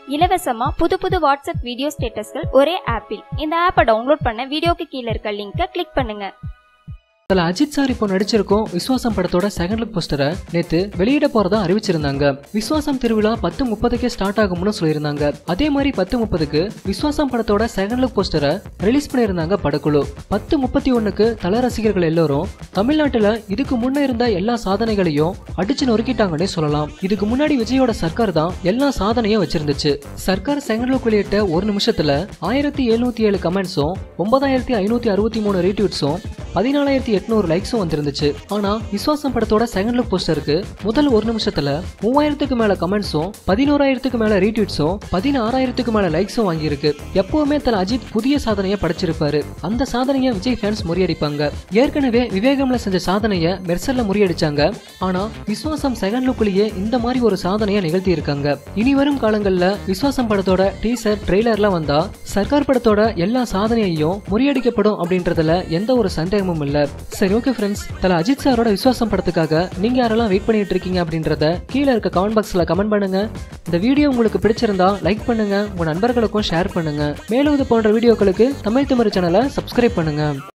இலவசமா புது புது வாட்ஸ்அப் வீடியோ ஸ்டேட்டஸ்கள் ஒரே ஆப்பில் இந்த ஆப்பை டவுன்லோட் பண்ண வீடியோக்கு கீழே இருக்க லிங்கை கிளிக் பண்ணுங்க அதில் அஜித் சார் இப்போ நடிச்சிருக்கோம் விஸ்வாசம் படத்தோட செகண்ட் லுக் போஸ்டரை நேற்று வெளியிட போறதா அறிவிச்சிருந்தாங்க விஸ்வாசம் திருவிழா பத்து முப்பதுக்கே ஸ்டார்ட் ஆகும்னு சொல்லியிருந்தாங்க அதே மாதிரி பத்து முப்பதுக்கு விஸ்வாசம் படத்தோட செகண்ட் லுக் போஸ்டரை ரிலீஸ் பண்ணியிருந்தாங்க படக்குழு பத்து முப்பத்தி ஒன்றுக்கு தல ரசிகர்கள் எல்லாரும் தமிழ்நாட்டில் இதுக்கு முன்னே இருந்த எல்லா சாதனைகளையும் அடிச்சு நொறுக்கிட்டாங்கன்னே சொல்லலாம் இதுக்கு முன்னாடி விஜயோட சர்க்கார் தான் எல்லா சாதனையும் வச்சிருந்துச்சு சர்க்கார் செகண்ட் லுக் வெளியிட்ட ஒரு நிமிஷத்துல ஆயிரத்தி எழுநூத்தி ஏழு கமெண்ட்ஸும் ஒன்பதாயிரத்தி ஐநூத்தி அறுபத்தி மூணு ரீட்வீட்ஸும் பதினாலாயிரத்தி எட்நூறு லைக்ஸும் வந்திருந்துச்சு ஆனா விஸ்வாசம் படத்தோட செகண்ட் லுக் போஸ்டருக்கு முதல் ஒரு நிமிஷத்துல மூவாயிரத்துக்கு மேல கமெண்ட்ஸும் பதினோராயிரத்துக்கு மேல ரீட்வீட்ஸும் பதினாறாயிரத்துக்கு மேல லைக்ஸும் வாங்கியிருக்கு எப்பவுமே தல அஜித் புதிய சாதனையை படைச்சிருப்பாரு அந்த சாதனையை விஜய் ஃபேன்ஸ் முறியடிப்பாங்க ஏற்கனவே விவேகம்ல செஞ்ச சாதனையை மெர்சல்ல முறியடிச்சாங்க ஆனா விஸ்வாசம் செகண்ட் லுக்லயே இந்த மாதிரி ஒரு சாதனையை நிகழ்த்தி இருக்காங்க இனி வரும் காலங்கள்ல விஸ்வாசம் படத்தோட டீசர் ட்ரெய்லர்லாம் வந்தா சர்க்கார் படத்தோட எல்லா சாதனையையும் முறியடிக்கப்படும் அப்படின்றதுல எந்த ஒரு சந்தேகமும் இல்ல சரி ஓகே ஃப்ரெண்ட்ஸ் தல அஜித் சாரோட விஸ்வாசம் படத்துக்காக நீங்க யாரெல்லாம் வெயிட் பண்ணிட்டு இருக்கீங்க அப்படின்றத கீழே இருக்க கமெண்ட் பாக்ஸ்ல கமெண்ட் பண்ணுங்க இந்த வீடியோ உங்களுக்கு பிடிச்சிருந்தா லைக் பண்ணுங்க உங்க நண்பர்களுக்கும் ஷேர் பண்ணுங்க மேலும் இது போன்ற வீடியோக்களுக்கு தமிழ் திமிரு சேனலை சப்ஸ்கிரைப் பண்ணுங்க